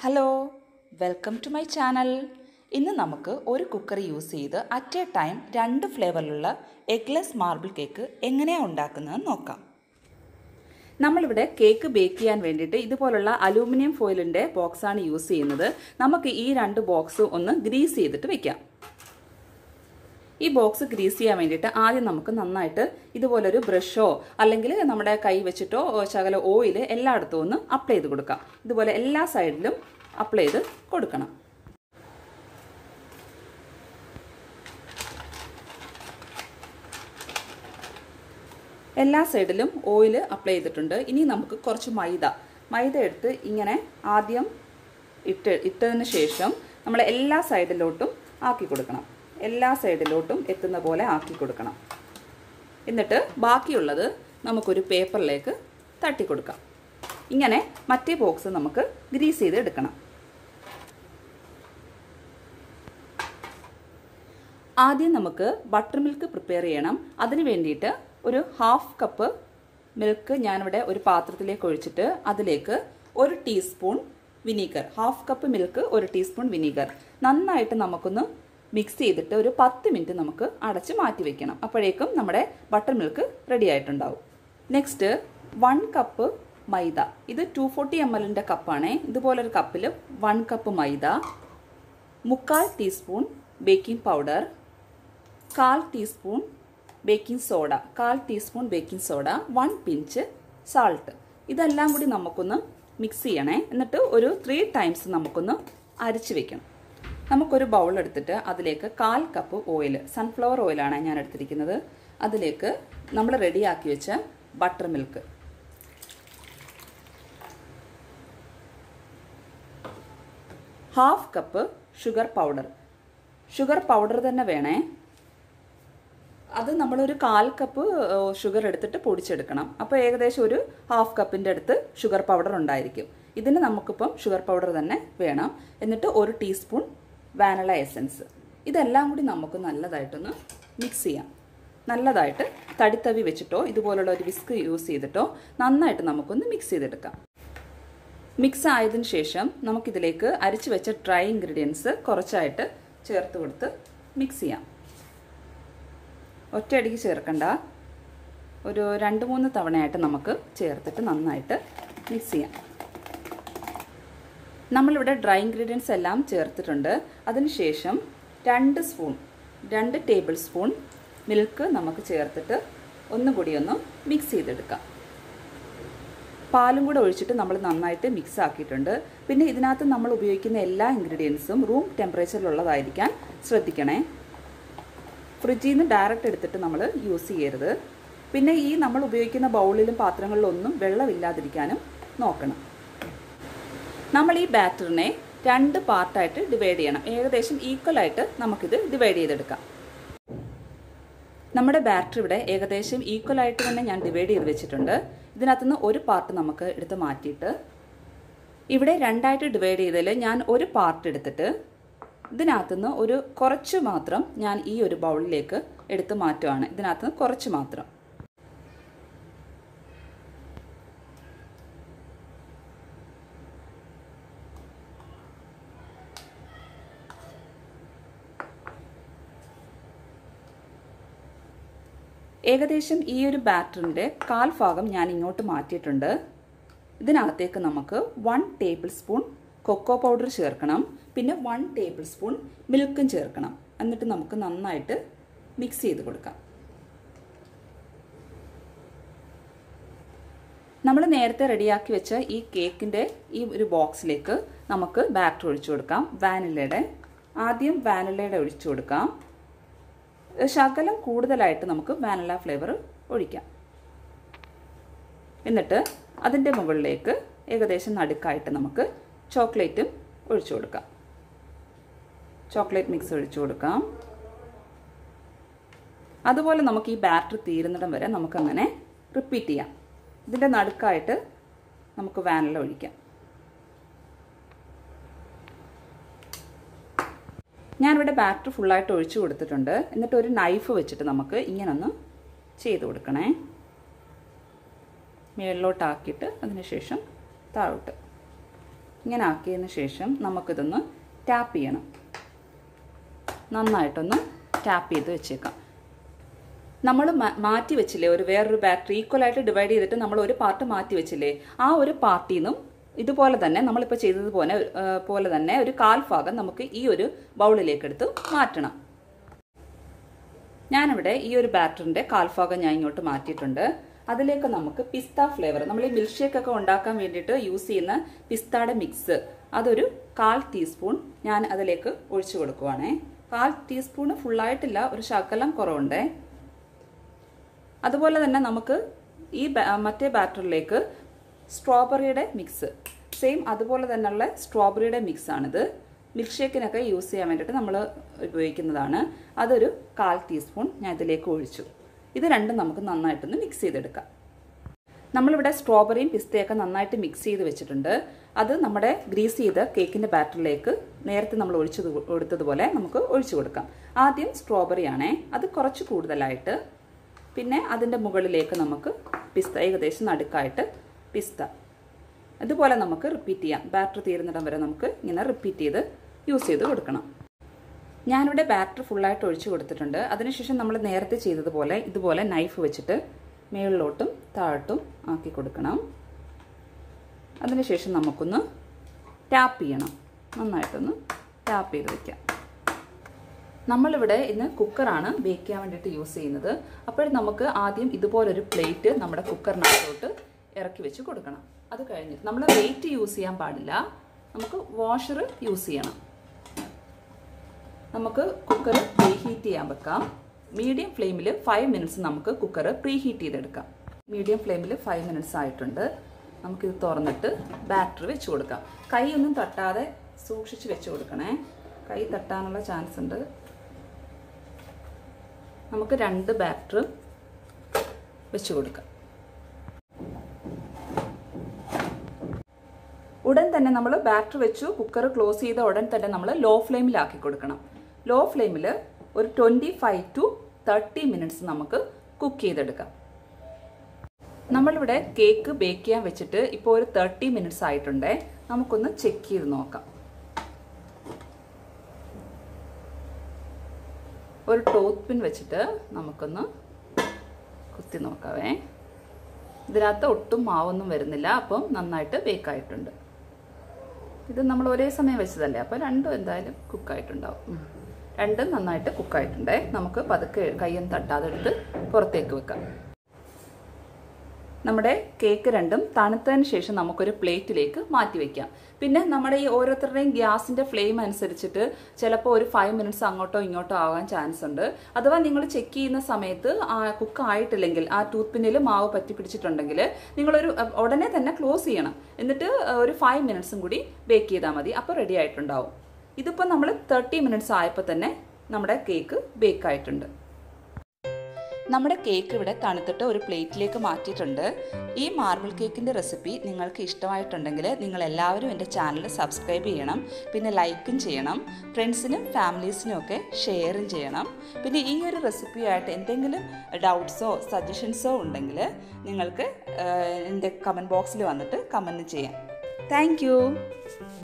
hello welcome to my channel ഇന്ന് നമുക്ക് ഒരു കുക്കർ യൂസ് ചെയ്ത് അറ്റ് എ ടൈം രണ്ട് ഫ്ലേവറിലുള്ള എഗ്ലെസ് മാർബിൾ കേക്ക് എങ്ങനെയാണ് ഉണ്ടാക്കുന്നതെന്ന് നോക്കാം നമ്മളിവിടെ കേക്ക് ബേക്ക് ചെയ്യാൻ വേണ്ടിയിട്ട് ഇതുപോലുള്ള അലൂമിനിയം ഫോയിലിൻ്റെ ബോക്സാണ് യൂസ് ചെയ്യുന്നത് നമുക്ക് ഈ രണ്ട് ബോക്സ് ഒന്ന് ഗ്രീസ് ചെയ്തിട്ട് വെക്കാം ഈ ബോക്സ് ഗ്രീസ് ചെയ്യാൻ വേണ്ടിയിട്ട് ആദ്യം നമുക്ക് നന്നായിട്ട് ഇതുപോലൊരു ബ്രഷോ അല്ലെങ്കിൽ നമ്മുടെ കൈ വെച്ചിട്ടോ ശകല ഓയിൽ എല്ലായിടത്തും ഒന്ന് അപ്ലൈ ചെയ്ത് കൊടുക്കാം ഇതുപോലെ എല്ലാ സൈഡിലും അപ്ലൈ ചെയ്ത് കൊടുക്കണം എല്ലാ സൈഡിലും ഓയിൽ അപ്ലൈ ചെയ്തിട്ടുണ്ട് ഇനി നമുക്ക് കുറച്ച് മൈദ മൈദ എടുത്ത് ഇങ്ങനെ ആദ്യം ഇട്ട് ഇട്ടതിന് ശേഷം നമ്മൾ എല്ലാ സൈഡിലോട്ടും ആക്കി കൊടുക്കണം എല്ലാ സൈഡിലോട്ടും എത്തുന്ന പോലെ ആക്കി കൊടുക്കണം എന്നിട്ട് ബാക്കിയുള്ളത് നമുക്കൊരു പേപ്പറിലേക്ക് തട്ടി കൊടുക്കാം ഇങ്ങനെ മറ്റേ ബോക്സ് നമുക്ക് ഗ്രീസ് ചെയ്ത് എടുക്കണം ആദ്യം നമുക്ക് ബട്ടർ മിൽക്ക് പ്രിപ്പയർ ചെയ്യണം അതിന് വേണ്ടിയിട്ട് ഒരു ഹാഫ് കപ്പ് മിൽക്ക് ഞാനിവിടെ ഒരു പാത്രത്തിലേക്ക് ഒഴിച്ചിട്ട് അതിലേക്ക് ഒരു teaspoon vinegar half cup milk ഒരു ടീസ്പൂൺ വിനീഗർ നന്നായിട്ട് നമുക്കൊന്ന് മിക്സ് ചെയ്തിട്ട് ഒരു പത്ത് മിനിറ്റ് നമുക്ക് അടച്ച് മാറ്റി വെക്കണം അപ്പോഴേക്കും നമ്മുടെ ബട്ടർ മിൽക്ക് റെഡി ആയിട്ടുണ്ടാവും നെക്സ്റ്റ് വൺ കപ്പ് മൈദ ഇത് ടു ഫോർട്ടി എം എല്ലിൻ്റെ കപ്പാണ് ഇതുപോലൊരു കപ്പിൽ വൺ കപ്പ് മൈദ മുക്കാൽ ടീസ്പൂൺ ബേക്കിംഗ് പൗഡർ കാൽ ടീസ്പൂൺ ബേക്കിംഗ് സോഡ കാൽ teaspoon baking soda one pinch salt ഇതെല്ലാം കൂടി നമുക്കൊന്ന് മിക്സ് ചെയ്യണേ എന്നിട്ട് ഒരു ത്രീ ടൈംസ് നമുക്കൊന്ന് അരിച്ച് വെക്കണം നമുക്കൊരു ബൗൾ എടുത്തിട്ട് അതിലേക്ക് കാൽ കപ്പ് ഓയിൽ സൺഫ്ലവർ ഓയിലാണ് ഞാൻ എടുത്തിരിക്കുന്നത് അതിലേക്ക് നമ്മൾ റെഡിയാക്കി വെച്ച butter milk half cup sugar powder sugar powder തന്നെ വേണേ അത് നമ്മളൊരു കാൽ കപ്പ് ഷുഗർ എടുത്തിട്ട് പൊടിച്ചെടുക്കണം അപ്പോൾ ഏകദേശം ഒരു ഹാഫ് കപ്പിൻ്റെ അടുത്ത് ഷുഗർ പൗഡർ ഉണ്ടായിരിക്കും ഇതിന് നമുക്കിപ്പം ഷുഗർ പൗഡർ തന്നെ വേണം എന്നിട്ട് ഒരു ടീസ്പൂൺ വാനില എസൻസ് ഇതെല്ലാം കൂടി നമുക്ക് നല്ലതായിട്ടൊന്ന് മിക്സ് ചെയ്യാം നല്ലതായിട്ട് തടിത്തവി വെച്ചിട്ടോ ഇതുപോലുള്ള ഒരു വിസ്ക് യൂസ് ചെയ്തിട്ടോ നന്നായിട്ട് നമുക്കൊന്ന് മിക്സ് ചെയ്തെടുക്കാം മിക്സ് ആയതിനു ശേഷം നമുക്കിതിലേക്ക് അരിച്ചു വെച്ച ഡ്രൈ ഇൻഗ്രീഡിയൻസ് കുറച്ചായിട്ട് ചേർത്ത് കൊടുത്ത് മിക്സ് ചെയ്യാം ഒറ്റയടിക്ക് ചേർക്കണ്ട ഒരു രണ്ട് മൂന്ന് തവണയായിട്ട് നമുക്ക് ചേർത്തിട്ട് നന്നായിട്ട് മിക്സ് ചെയ്യാം നമ്മളിവിടെ ഡ്രൈ ഇൻഗ്രീഡിയൻസ് എല്ലാം ചേർത്തിട്ടുണ്ട് അതിനുശേഷം രണ്ട് സ്പൂൺ രണ്ട് ടേബിൾ സ്പൂൺ മിൽക്ക് നമുക്ക് ചേർത്തിട്ട് ഒന്നുകൂടി ഒന്ന് മിക്സ് ചെയ്തെടുക്കാം പാലും കൂടെ ഒഴിച്ചിട്ട് നമ്മൾ നന്നായിട്ട് മിക്സ് ആക്കിയിട്ടുണ്ട് പിന്നെ ഇതിനകത്ത് നമ്മൾ ഉപയോഗിക്കുന്ന എല്ലാ ഇൻഗ്രീഡിയൻസും റൂം ടെമ്പറേച്ചറിലുള്ളതായിരിക്കാൻ ശ്രദ്ധിക്കണേ ഫ്രിഡ്ജിൽ നിന്ന് ഡയറക്റ്റ് എടുത്തിട്ട് നമ്മൾ യൂസ് ചെയ്യരുത് പിന്നെ ഈ നമ്മൾ ഉപയോഗിക്കുന്ന ബൗളിലും പാത്രങ്ങളിലൊന്നും വെള്ളമില്ലാതിരിക്കാനും നോക്കണം നമ്മൾ ഈ ബാറ്ററിനെ രണ്ട് പാർട്ടായിട്ട് ഡിവൈഡ് ചെയ്യണം ഏകദേശം ഈക്വലായിട്ട് നമുക്കിത് ഡിവൈഡ് ചെയ്തെടുക്കാം നമ്മുടെ ബാറ്ററി ഇവിടെ ഏകദേശം ഈക്വലായിട്ട് തന്നെ ഞാൻ ഡിവൈഡ് ചെയ്ത് വെച്ചിട്ടുണ്ട് ഇതിനകത്തുനിന്ന് ഒരു പാർട്ട് നമുക്ക് എടുത്ത് മാറ്റിയിട്ട് ഇവിടെ രണ്ടായിട്ട് ഡിവൈഡ് ചെയ്തതിൽ ഞാൻ ഒരു പാർട്ട് എടുത്തിട്ട് ഇതിനകത്തുനിന്ന് ഒരു കുറച്ച് മാത്രം ഞാൻ ഈ ഒരു ബൗളിലേക്ക് എടുത്ത് മാറ്റുവാണ് ഇതിനകത്തുനിന്ന് കുറച്ച് മാത്രം ഏകദേശം ഈ ഒരു ബാറ്ററിൻ്റെ കാൽ ഭാഗം ഞാൻ ഇങ്ങോട്ട് മാറ്റിയിട്ടുണ്ട് ഇതിനകത്തേക്ക് നമുക്ക് one tablespoon cocoa powder ചേർക്കണം പിന്നെ വൺ ടേബിൾ സ്പൂൺ മിൽക്കും ചേർക്കണം എന്നിട്ട് നമുക്ക് നന്നായിട്ട് മിക്സ് ചെയ്ത് കൊടുക്കാം നമ്മൾ നേരത്തെ റെഡിയാക്കി വെച്ച ഈ കേക്കിൻ്റെ ഈ ഒരു ബോക്സിലേക്ക് നമുക്ക് ബാറ്റർ ഒഴിച്ചു കൊടുക്കാം വാനിലയുടെ ആദ്യം വാനിലയുടെ ഒഴിച്ചു കൊടുക്കാം ശകലം കൂടുതലായിട്ട് നമുക്ക് വാനില ഫ്ലേവർ ഒഴിക്കാം എന്നിട്ട് അതിൻ്റെ മുകളിലേക്ക് ഏകദേശം നടുക്കായിട്ട് നമുക്ക് ചോക്ലേറ്റും ഒഴിച്ചു കൊടുക്കാം ചോക്ലേറ്റ് മിക്സ് ഒഴിച്ചു കൊടുക്കാം അതുപോലെ നമുക്ക് ഈ ബാറ്റർ തീരുന്നിടം വരെ നമുക്കങ്ങനെ റിപ്പീറ്റ് ചെയ്യാം ഇതിൻ്റെ നടുക്കായിട്ട് നമുക്ക് വാനില ഒഴിക്കാം ഞാനിവിടെ ബാറ്റർ ഫുള്ളായിട്ട് ഒഴിച്ചു കൊടുത്തിട്ടുണ്ട് എന്നിട്ട് ഒരു നൈഫ് വെച്ചിട്ട് നമുക്ക് ഇങ്ങനൊന്ന് ചെയ്ത് കൊടുക്കണേ മുകളിലോട്ടാക്കിയിട്ട് അതിനുശേഷം താഴോട്ട് ഇങ്ങനെ ആക്കിയതിന് ശേഷം നമുക്കിതൊന്ന് ടാപ്പ് ചെയ്യണം നന്നായിട്ടൊന്ന് ടാപ്പ് ചെയ്ത് വെച്ചേക്കാം നമ്മൾ മാറ്റി വെച്ചില്ലേ ഒരു വേറൊരു ബാറ്ററി ഈക്വലായിട്ട് ഡിവൈഡ് ചെയ്തിട്ട് നമ്മൾ ഒരു പാർട്ട് മാറ്റി വെച്ചില്ലേ ആ ഒരു പാർട്ടിൽ നിന്നും ഇതുപോലെ തന്നെ നമ്മളിപ്പോൾ ചെയ്തതുപോലെ പോലെ തന്നെ ഒരു കാൽ ഭാഗം നമുക്ക് ഈ ഒരു ബൗളിലേക്ക് എടുത്ത് മാറ്റണം ഞാനിവിടെ ഈ ഒരു ബാറ്ററിൻ്റെ കാൽഭാഗം ഞാൻ ഇങ്ങോട്ട് മാറ്റിയിട്ടുണ്ട് അതിലേക്ക് നമുക്ക് പിസ്ത ഫ്ലേവർ നമ്മൾ ഈ മിൽക്ക് ഷേക്ക് ഒക്കെ ഉണ്ടാക്കാൻ വേണ്ടിയിട്ട് യൂസ് ചെയ്യുന്ന പിസ്തയുടെ മിക്സ് അതൊരു കാൽ ടീസ്പൂൺ ഞാൻ അതിലേക്ക് ഒഴിച്ചു കൊടുക്കുവാണേ കാൽ ടീസ്പൂണ് ഫുള്ളായിട്ടില്ല ഒരു ശകലം കുറവുണ്ടേ അതുപോലെ തന്നെ നമുക്ക് ഈ മറ്റേ ബാറ്ററിലേക്ക് സ്ട്രോബെറിയുടെ മിക്സ് സെയിം അതുപോലെ തന്നെയുള്ള സ്ട്രോബെറിയുടെ മിക്സ് ആണിത് മിൽക്ക് ഷേക്കിനൊക്കെ യൂസ് ചെയ്യാൻ വേണ്ടിയിട്ട് നമ്മൾ ഉപയോഗിക്കുന്നതാണ് അതൊരു കാൽ ടീസ്പൂൺ ഞാൻ ഇതിലേക്ക് ഒഴിച്ചു ഇത് രണ്ടും നമുക്ക് നന്നായിട്ടൊന്ന് മിക്സ് ചെയ്തെടുക്കാം നമ്മളിവിടെ സ്ട്രോബെറിയും പിസ്തയൊക്കെ നന്നായിട്ട് മിക്സ് ചെയ്ത് വെച്ചിട്ടുണ്ട് അത് നമ്മുടെ ഗ്രീസ് ചെയ്ത കേക്കിൻ്റെ ബാറ്ററിലേക്ക് നേരത്തെ നമ്മൾ ഒഴിച്ചു കൊടുത്തതുപോലെ നമുക്ക് ഒഴിച്ചു കൊടുക്കാം ആദ്യം സ്ട്രോബെറി ആണേ അത് കുറച്ച് കൂടുതലായിട്ട് പിന്നെ അതിൻ്റെ മുകളിലേക്ക് നമുക്ക് പിസ്ത ഏകദേശം നടുക്കായിട്ട് പിസ്ത ഇതുപോലെ നമുക്ക് റിപ്പീറ്റ് ചെയ്യാം ബാറ്റർ തീരുന്നിടം വരെ നമുക്ക് ഇങ്ങനെ റിപ്പീറ്റ് ചെയ്ത് യൂസ് ചെയ്ത് കൊടുക്കണം ഞാനിവിടെ ബാറ്റർ ഫുള്ളായിട്ട് ഒഴിച്ചു കൊടുത്തിട്ടുണ്ട് അതിനുശേഷം നമ്മൾ നേരത്തെ ചെയ്തതുപോലെ ഇതുപോലെ നൈഫ് വെച്ചിട്ട് മുകളിലോട്ടും താഴോട്ടും ആക്കി കൊടുക്കണം അതിനുശേഷം നമുക്കൊന്ന് ടാപ്പ് ചെയ്യണം നന്നായിട്ടൊന്ന് ടാപ്പ് ചെയ്ത് വയ്ക്കാം നമ്മളിവിടെ ഇന്ന് കുക്കറാണ് ബേക്ക് ചെയ്യാൻ വേണ്ടിയിട്ട് യൂസ് ചെയ്യുന്നത് അപ്പോൾ നമുക്ക് ആദ്യം ഇതുപോലൊരു പ്ലേറ്റ് നമ്മുടെ കുക്കറിനകത്തോട്ട് ഇറക്കി വെച്ച് കൊടുക്കണം അത് കഴിഞ്ഞിട്ട് നമ്മൾ വെയിറ്റ് യൂസ് ചെയ്യാൻ പാടില്ല നമുക്ക് വാഷർ യൂസ് ചെയ്യണം നമുക്ക് കുക്കർ പ്രീ ഹീറ്റ് ചെയ്യാൻ വെക്കാം മീഡിയം ഫ്ലെയിമിൽ ഫൈവ് മിനിറ്റ്സ് നമുക്ക് കുക്കർ പ്രീ ഹീറ്റ് ചെയ്തെടുക്കാം മീഡിയം ഫ്ലെയിമിൽ ഫൈവ് മിനിറ്റ്സ് ആയിട്ടുണ്ട് നമുക്കിത് തുറന്നിട്ട് ബാറ്റർ വെച്ച് കൊടുക്കാം കൈ ഒന്നും തട്ടാതെ സൂക്ഷിച്ച് വെച്ച് കൊടുക്കണേ കൈ തട്ടാനുള്ള ചാൻസ് ഉണ്ട് നമുക്ക് രണ്ട് ബാറ്റർ വെച്ച് കൊടുക്കാം ഉടൻ തന്നെ നമ്മൾ ബാറ്റർ വെച്ചു കുക്കർ ക്ലോസ് ചെയ്ത ഉടൻ തന്നെ നമ്മൾ ലോ ഫ്ലെയിമിലാക്കി കൊടുക്കണം ലോ ഫ്ലെയിമിൽ ഒരു twenty five to thirty minutes നമുക്ക് കുക്ക് ചെയ്തെടുക്കാം നമ്മളിവിടെ കേക്ക് ബേക്ക് ചെയ്യാൻ വെച്ചിട്ട് ഇപ്പോൾ ഒരു തേർട്ടി മിനിറ്റ്സ് ആയിട്ടുണ്ടേ നമുക്കൊന്ന് ചെക്ക് ചെയ്ത് നോക്കാം ഒരു ടോത്ത് പിൻ വെച്ചിട്ട് നമുക്കൊന്ന് കുത്തി നോക്കാവേ ഇതിനകത്ത് ഒട്ടും മാവൊന്നും വരുന്നില്ല അപ്പം നന്നായിട്ട് ബേക്കായിട്ടുണ്ട് ഇത് നമ്മൾ ഒരേ സമയം വെച്ചതല്ലേ അപ്പോൾ രണ്ടും എന്തായാലും കുക്കായിട്ടുണ്ടാവും രണ്ടും നന്നായിട്ട് കുക്കായിട്ടുണ്ടേ നമുക്ക് പതുക്കെ കയ്യും തട്ടാതെ എടുത്ത് പുറത്തേക്ക് വെക്കാം നമ്മുടെ കേക്ക് രണ്ടും തണുത്തതിന് ശേഷം നമുക്കൊരു പ്ലേറ്റിലേക്ക് മാറ്റി വെക്കാം പിന്നെ നമ്മുടെ ഈ ഓരോരുത്തരുടെയും ഗ്യാസിന്റെ ഫ്ലെയിം അനുസരിച്ചിട്ട് ചിലപ്പോൾ ഒരു ഫൈവ് മിനിറ്റ്സ് അങ്ങോട്ടോ ഇങ്ങോട്ടോ ആവാൻ ചാൻസ് ഉണ്ട് അഥവാ നിങ്ങൾ ചെക്ക് ചെയ്യുന്ന സമയത്ത് കുക്ക് ആയിട്ടില്ലെങ്കിൽ ആ ടൂത്ത് പിന്നിൽ മാവ് പറ്റി പിടിച്ചിട്ടുണ്ടെങ്കിൽ നിങ്ങളൊരു ഉടനെ തന്നെ ക്ലോസ് ചെയ്യണം എന്നിട്ട് ഒരു ഫൈവ് മിനിറ്റ്സും കൂടി ബേക്ക് ചെയ്താൽ മതി അപ്പോൾ റെഡി ആയിട്ടുണ്ടാവും ഇതിപ്പോൾ നമ്മൾ തേർട്ടി മിനിറ്റ്സ് ആയപ്പോൾ തന്നെ നമ്മുടെ കേക്ക് ബേക്ക് ആയിട്ടുണ്ട് നമ്മുടെ കേക്ക് ഇവിടെ തണുത്തിട്ട് ഒരു പ്ലേറ്റിലേക്ക് മാറ്റിയിട്ടുണ്ട് ഈ മാർബിൾ കേക്കിൻ്റെ റെസിപ്പി നിങ്ങൾക്ക് ഇഷ്ടമായിട്ടുണ്ടെങ്കിൽ നിങ്ങൾ എല്ലാവരും എൻ്റെ ചാനൽ സബ്സ്ക്രൈബ് ചെയ്യണം പിന്നെ ലൈക്കും ചെയ്യണം ഫ്രണ്ട്സിനും ഫാമിലീസിനും ഒക്കെ ഷെയറും ചെയ്യണം പിന്നെ ഈ ഒരു റെസിപ്പിയായിട്ട് എന്തെങ്കിലും ഡൗട്ട്സോ സജഷൻസോ ഉണ്ടെങ്കിൽ നിങ്ങൾക്ക് എൻ്റെ കമൻറ്റ് ബോക്സിൽ വന്നിട്ട് കമൻറ്റ് ചെയ്യാം താങ്ക്